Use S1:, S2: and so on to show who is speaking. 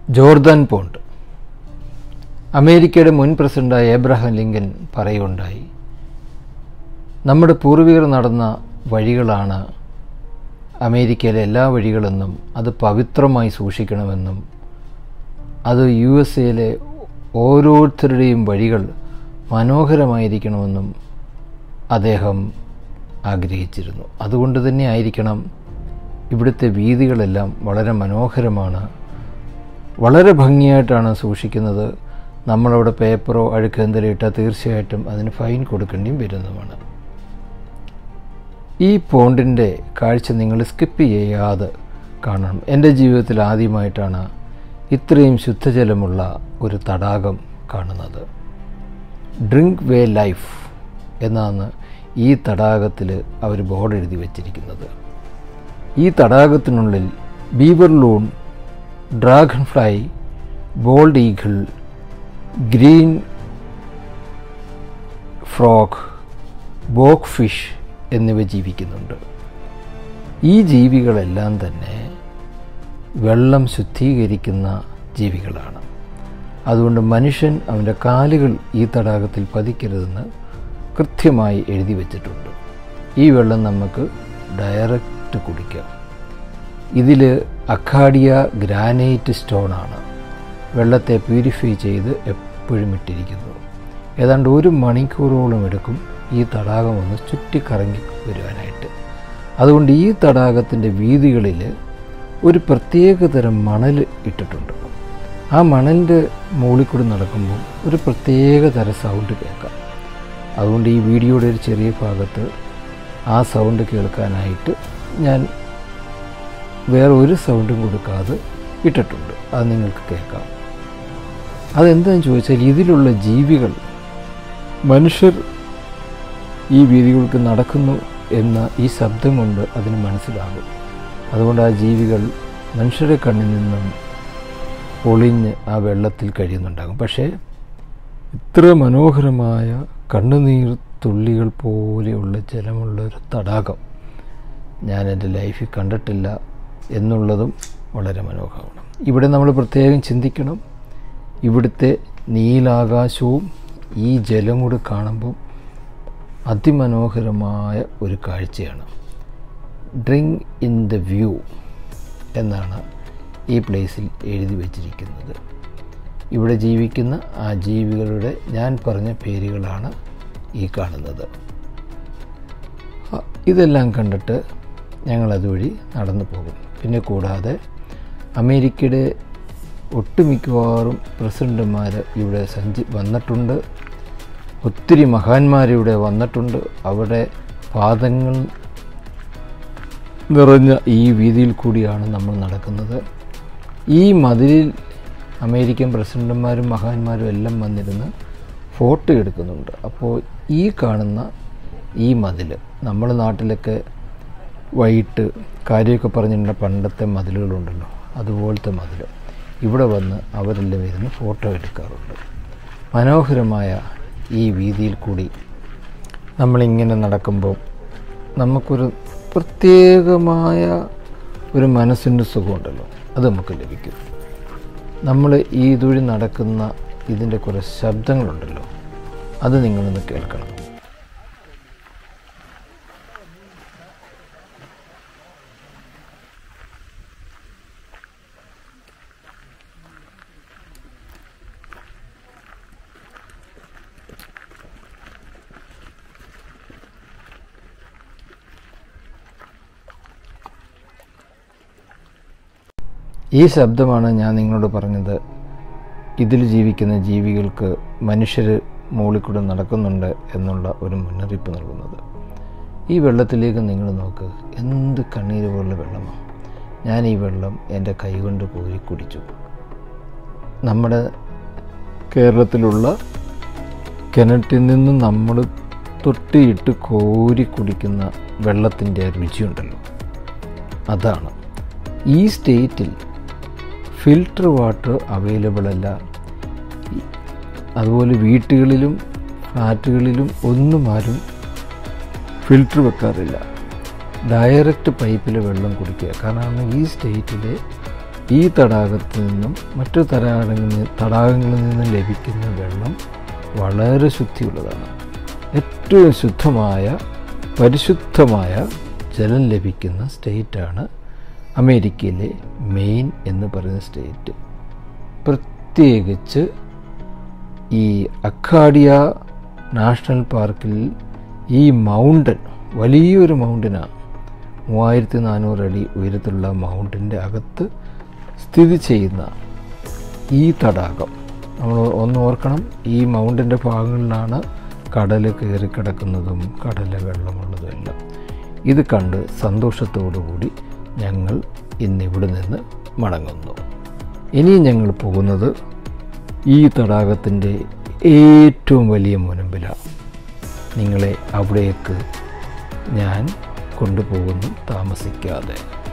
S1: Jordan pond അമേരിക്കയുടെ മുൻ പ്രസിഡന്റായ ഏബ്രഹാം ലിങ്കൻ പറയുകയുണ്ടായി നമ്മുടെ പൂർവികർ നടന്ന വഴികളാണ് അമേരിക്കയിലെ എല്ലാ വഴികളെന്നും അത് പവിത്രമായി സൂക്ഷിക്കണമെന്നും അത് യു എസ് എയിലെ ഓരോരുത്തരുടെയും വഴികൾ മനോഹരമായിരിക്കണമെന്നും അദ്ദേഹം ആഗ്രഹിച്ചിരുന്നു അതുകൊണ്ട് തന്നെ ആയിരിക്കണം ഇവിടുത്തെ വീതികളെല്ലാം വളരെ മനോഹരമാണ് വളരെ ഭംഗിയായിട്ടാണ് സൂക്ഷിക്കുന്നത് നമ്മളവിടെ പേപ്പറോ അഴുക്ക് എന്തെങ്കിലും ഇട്ടാൽ തീർച്ചയായിട്ടും അതിന് ഫൈൻ കൊടുക്കേണ്ടിയും വരുന്നതുമാണ് ഈ പോണ്ടിൻ്റെ കാഴ്ച നിങ്ങൾ സ്കിപ്പ് ചെയ്യാതെ കാണണം എൻ്റെ ജീവിതത്തിൽ ആദ്യമായിട്ടാണ് ഇത്രയും ശുദ്ധജലമുള്ള ഒരു തടാകം കാണുന്നത് ഡ്രിങ്ക് വേ ലൈഫ് എന്നാണ് ഈ തടാകത്തിൽ അവർ ബോർഡ് എഴുതി വച്ചിരിക്കുന്നത് ഈ തടാകത്തിനുള്ളിൽ beaver loon dragonfly bald eagle green frog ബോക്ക് ഫിഷ് എന്നിവ ജീവിക്കുന്നുണ്ട് ഈ ജീവികളെല്ലാം തന്നെ വെള്ളം ശുദ്ധീകരിക്കുന്ന ജീവികളാണ് അതുകൊണ്ട് മനുഷ്യൻ അവൻ്റെ കാലുകൾ ഈ തടാകത്തിൽ പതിക്കരുതെന്ന് കൃത്യമായി എഴുതി വച്ചിട്ടുണ്ട് ഈ വെള്ളം നമുക്ക് ഡയറക്റ്റ് കുടിക്കാം ഇതിൽ അഖാഡിയ ഗ്രാനൈറ്റ് സ്റ്റോണാണ് വെള്ളത്തെ പ്യൂരിഫൈ ചെയ്ത് എപ്പോഴും ഇട്ടിരിക്കുന്നു ഏതാണ്ട് ഒരു മണിക്കൂറോളം എടുക്കും ഈ തടാകം ഒന്ന് ചുറ്റിക്കറങ്ങി വരുവാനായിട്ട് അതുകൊണ്ട് ഈ തടാകത്തിൻ്റെ വീതികളിൽ ഒരു പ്രത്യേക തരം മണൽ ഇട്ടിട്ടുണ്ട് ആ മണലിൻ്റെ മുകളിൽ കൂടി നടക്കുമ്പോൾ ഒരു പ്രത്യേക തരം സൗണ്ട് കേൾക്കാം അതുകൊണ്ട് ഈ വീഡിയോയുടെ ഒരു ചെറിയ ഭാഗത്ത് ആ സൗണ്ട് കേൾക്കാനായിട്ട് ഞാൻ വേറെ ഒരു സൗണ്ടും കൊടുക്കാതെ ഇട്ടിട്ടുണ്ട് അത് നിങ്ങൾക്ക് കേൾക്കാം അതെന്താണെന്ന് ചോദിച്ചാൽ ഇതിലുള്ള ജീവികൾ മനുഷ്യർ ഈ വീതികൾക്ക് നടക്കുന്നു എന്ന ഈ ശബ്ദം കൊണ്ട് അതിന് മനസ്സിലാകും അതുകൊണ്ട് ആ ജീവികൾ മനുഷ്യരുടെ കണ്ണിൽ നിന്നും ഒളിഞ്ഞ് ആ വെള്ളത്തിൽ കഴിയുന്നുണ്ടാകും പക്ഷേ ഇത്ര മനോഹരമായ കണ്ണുനീർ തുള്ളികൾ പോലെയുള്ള ജലമുള്ള ഒരു തടാകം ഞാൻ എൻ്റെ ലൈഫിൽ കണ്ടിട്ടില്ല എന്നുള്ളതും വളരെ മനോഹരമാണ് ഇവിടെ നമ്മൾ പ്രത്യേകം ചിന്തിക്കണം ഇവിടുത്തെ നീലാകാശവും ഈ ജലം കൂടി കാണുമ്പോൾ അതിമനോഹരമായ ഒരു കാഴ്ചയാണ് ഡ്രിങ്ക് ഇൻ ദ വ്യൂ എന്നാണ് ഈ പ്ലേസിൽ എഴുതി വച്ചിരിക്കുന്നത് ഇവിടെ ജീവിക്കുന്ന ആ ജീവികളുടെ ഞാൻ പറഞ്ഞ പേരുകളാണ് ഈ കാണുന്നത് ഇതെല്ലാം കണ്ടിട്ട് ഞങ്ങൾ അതുവഴി നടന്നു പോകും പിന്നെ കൂടാതെ അമേരിക്കയുടെ ഒട്ടുമിക്കവാറും പ്രസിഡന്റുമാർ ഇവിടെ സഞ്ചി വന്നിട്ടുണ്ട് ഒത്തിരി മഹാന്മാരിവിടെ വന്നിട്ടുണ്ട് അവിടെ പാദങ്ങൾ നിറഞ്ഞ ഈ വീതിയിൽ കൂടിയാണ് നമ്മൾ നടക്കുന്നത് ഈ മതിലിൽ അമേരിക്കൻ പ്രസിഡന്റുമാരും മഹാന്മാരും എല്ലാം വന്നിരുന്ന് ഫോട്ടോ എടുക്കുന്നുണ്ട് അപ്പോൾ ഈ കാണുന്ന ഈ മതിൽ നമ്മുടെ നാട്ടിലൊക്കെ വൈകിട്ട് കാര്യമൊക്കെ പറഞ്ഞിട്ടുള്ള പണ്ടത്തെ മതിലുകളുണ്ടല്ലോ അതുപോലത്തെ മതിൽ ഇവിടെ വന്ന് അവരെല്ലാം ഇരുന്ന് ഫോട്ടോ എടുക്കാറുണ്ട് മനോഹരമായ ഈ വീതിയിൽ കൂടി നമ്മളിങ്ങനെ നടക്കുമ്പോൾ നമുക്കൊരു പ്രത്യേകമായ ഒരു മനസ്സിൻ്റെ സുഖമുണ്ടല്ലോ അത് നമുക്ക് ലഭിക്കും നമ്മൾ ഈ ഇതുവഴി നടക്കുന്ന ഇതിൻ്റെ കുറേ ശബ്ദങ്ങളുണ്ടല്ലോ അത് നിങ്ങളൊന്ന് കേൾക്കണം ഈ ശബ്ദമാണ് ഞാൻ നിങ്ങളോട് പറഞ്ഞത് ഇതിൽ ജീവിക്കുന്ന ജീവികൾക്ക് മനുഷ്യർ മുകളിൽ കൂടെ നടക്കുന്നുണ്ട് എന്നുള്ള ഒരു മുന്നറിയിപ്പ് നൽകുന്നത് ഈ വെള്ളത്തിലേക്ക് നിങ്ങൾ നോക്ക് എന്ത് കണ്ണീര് പോലുള്ള വെള്ളമാണ് ഞാൻ ഈ വെള്ളം എൻ്റെ കൈകൊണ്ട് കോരി കുടിച്ചു നമ്മുടെ കേരളത്തിലുള്ള കിണറ്റിൽ നിന്ന് നമ്മൾ തൊട്ടിയിട്ട് കോരി കുടിക്കുന്ന വെള്ളത്തിൻ്റെ രുചിയുണ്ടല്ലോ അതാണ് ഈ സ്റ്റേറ്റിൽ ഫിൽട്ടർ വാട്ടർ അവൈലബിൾ അല്ല അതുപോലെ വീട്ടുകളിലും ഫ്ലാറ്റുകളിലും ഒന്നും ആരും ഫിൽട്ടർ വെക്കാറില്ല ഡയറക്റ്റ് പൈപ്പിൽ വെള്ളം കുടിക്കുക കാരണം ഈ സ്റ്റേറ്റിലെ ഈ തടാകത്തിൽ നിന്നും മറ്റു തടാകങ്ങളിൽ തടാകങ്ങളിൽ നിന്നും ലഭിക്കുന്ന വെള്ളം വളരെ ശുദ്ധിയുള്ളതാണ് ഏറ്റവും ശുദ്ധമായ പരിശുദ്ധമായ ജലം ലഭിക്കുന്ന സ്റ്റേറ്റാണ് അമേരിക്കയിലെ മെയിൻ എന്ന് പറയുന്ന സ്റ്റേറ്റ് പ്രത്യേകിച്ച് ഈ അക്കാഡിയ നാഷണൽ പാർക്കിൽ ഈ മൗണ്ടൻ വലിയൊരു മൗണ്ടനാണ് മൂവായിരത്തി നാനൂറ് അടി ഉയരത്തിലുള്ള മൗണ്ടൻ്റെ അകത്ത് സ്ഥിതി ചെയ്യുന്ന ഈ തടാകം നമ്മൾ ഒന്ന് ഓർക്കണം ഈ മൗണ്ടൻ്റെ ഭാഗങ്ങളിലാണ് കടൽ കയറിക്കിടക്കുന്നതും കടല വെള്ളമുള്ളതും എല്ലാം ഇത് കണ്ട് സന്തോഷത്തോടു കൂടി ഞങ്ങൾ ഇന്നിവിടെ നിന്ന് മടങ്ങുന്നു ഇനിയും ഞങ്ങൾ പോകുന്നത് ഈ തടാകത്തിൻ്റെ ഏറ്റവും വലിയ മുനമ്പിലാണ് നിങ്ങളെ അവിടേക്ക് ഞാൻ കൊണ്ടുപോകുന്നു താമസിക്കാതെ